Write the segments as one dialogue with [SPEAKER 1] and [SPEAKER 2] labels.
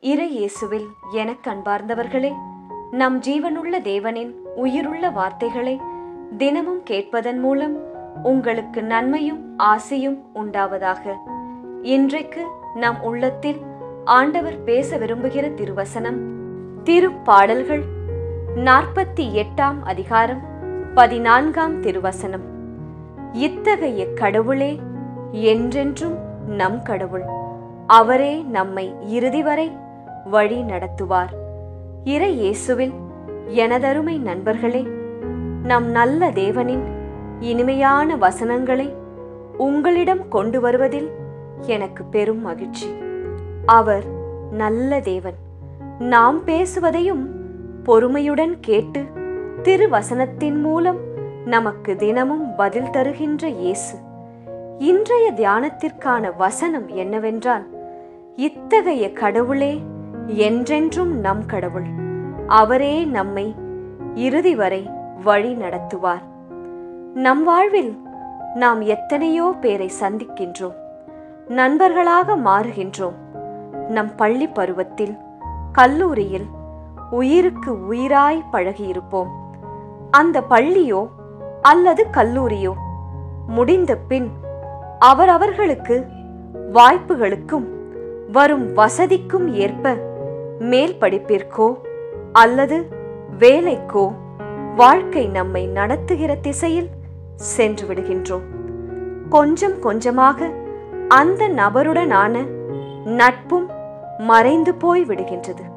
[SPEAKER 1] இறை இயேசுவில் எனக் அன்பார்ந்தவர்களே நம் ஜீவனுள்ள தேவனின் உயிருள்ள வார்த்தைகளை தினமும் கேட்பதன் மூலம் உங்களுக்கு நன்மையும் ஆசையும் உண்டாவதாக இன்றைக்கு நம் உள்ளத்தில் ஆண்டவர் பேச விரும்புகிற திருவசனம் திருப்பாடல்கள் நாற்பத்தி எட்டாம் அதிகாரம் பதினான்காம் திருவசனம் இத்தகைய கடவுளே என்றென்றும் நம் கடவுள் அவரே நம்மை இறுதி வரை வழி நடத்துவார் இறை இயேசுவில் எனதருமை நண்பர்களே நம் நல்ல தேவனின் இனிமையான வசனங்களை உங்களிடம் கொண்டு வருவதில் எனக்கு பெரும் மகிழ்ச்சி அவர் நல்ல தேவன் நாம் பேசுவதையும் பொறுமையுடன் கேட்டு திருவசனத்தின் மூலம் நமக்கு தினமும் பதில் தருகின்ற இயேசு இன்றைய தியானத்திற்கான வசனம் என்னவென்றால் இத்தகைய கடவுளே என்றென்றும் நம் கடவுள் அவரே நம்மை இறுதி வரை வழி நடத்துவார் நம் வாழ்வில் நாம் எத்தனையோ பேரை சந்திக்கின்றோம் நண்பர்களாக மாறுகின்றோம் நம் பள்ளி பருவத்தில் கல்லூரியில் உயிருக்கு உயிராய் பழகியிருப்போம் அந்த பள்ளியோ அல்லது கல்லூரியோ முடிந்த பின் அவரவர்களுக்கு வாய்ப்புகளுக்கும் வரும் வசதிக்கும் ஏற்ப மேல் படிப்பிற்கோ அல்லது வேலைக்கோ வாழ்க்கை நம்மை நடத்துகிற திசையில் சென்று விடுகின்றோம் கொஞ்சம் கொஞ்சமாக அந்த நபருடனான நட்பும் மறைந்து போய் விடுகின்றது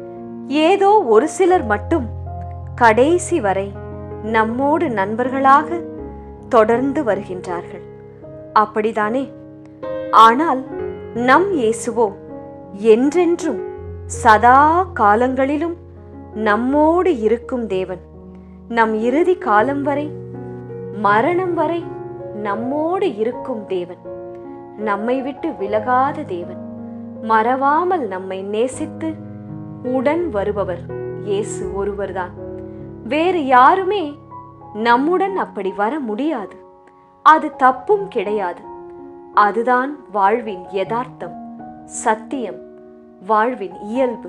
[SPEAKER 1] ஏதோ ஒரு சிலர் மட்டும் கடைசி வரை நம்மோடு நண்பர்களாக தொடர்ந்து வருகின்றார்கள் அப்படிதானே ஆனால் நம் இயேசுவோ என்றென்றும் சதா காலங்களிலும் நம்மோடு இருக்கும் தேவன் நம் இறுதி காலம் வரை மரணம் வரை நம்மோடு இருக்கும் தேவன் நம்மை விட்டு விலகாத தேவன் மறவாமல் நம்மை நேசித்து உடன் வருபவர் இயேசு ஒருவர்தான் வேறு யாருமே நம்முடன் அப்படி வர முடியாது அது தப்பும் கிடையாது அதுதான் வாழ்வின் யதார்த்தம் சத்தியம் வாழ்வின் இயல்பு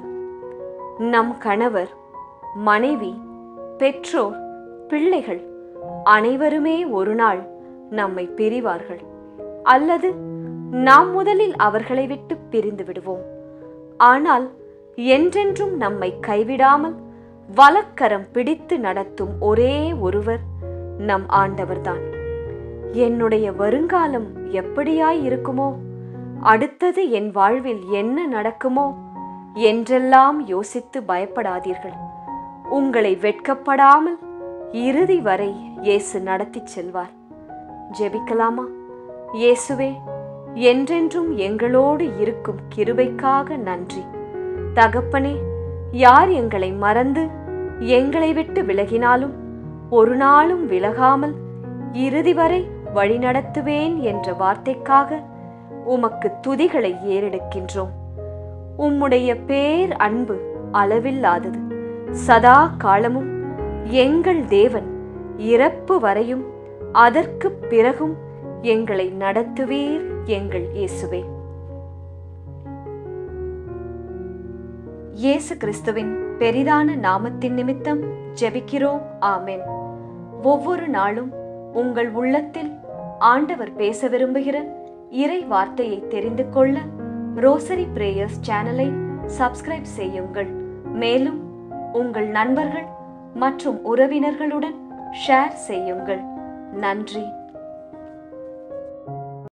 [SPEAKER 1] நம் கணவர் மனைவி பெற்றோர் பிள்ளைகள் அனைவருமே ஒரு நாள் நம்மை பிரிவார்கள் அல்லது நாம் முதலில் அவர்களை விட்டு பிரிந்து விடுவோம் ஆனால் என்றென்றும் நம்மை கைவிடாமல் வலக்கரம் பிடித்து நடத்தும் ஒரே ஒருவர் நம் ஆண்டவர்தான் என்னுடைய வருங்காலம் எப்படியாய் இருக்குமோ அடுத்தது என் வாழ்வில் என்ன நடக்குமோ என்றெல்லாம் யோசித்து பயப்படாதீர்கள் உங்களை வெட்கப்படாமல் இறுதி வரை இயேசு நடத்திச் செல்வார் ஜெபிக்கலாமா இயேசுவே என்றென்றும் எங்களோடு இருக்கும் கிருபைக்காக நன்றி தகப்பனே யார் எங்களை மறந்து எங்களை விட்டு விலகினாலும் ஒரு நாளும் விலகாமல் இறுதி வரை வழிநடத்துவேன் என்ற வார்த்தைக்காக உமக்கு துதிகளை ஏறெடுக்கின்றோம் உம்முடைய பேர் அன்பு அளவில்லாதது சதா காலமும் எங்கள் தேவன் இறப்பு வரையும் அதற்கு பிறகும் எங்களை நடத்துவீர் எங்கள் இயேசுவே இயேசு கிறிஸ்துவின் பெரிதான நாமத்தின் நிமித்தம் ஜெபிக்கிறோம் ஆமென் ஒவ்வொரு நாளும் உங்கள் உள்ளத்தில் ஆண்டவர் பேச விரும்புகிற இறை வார்த்தையை தெரிந்து கொள்ள ரோசரி பிரேயர்ஸ் சேனலை சப்ஸ்கிரைப் செய்யுங்கள் மேலும் உங்கள் நண்பர்கள் மற்றும் உறவினர்களுடன் ஷேர் செய்யுங்கள் நன்றி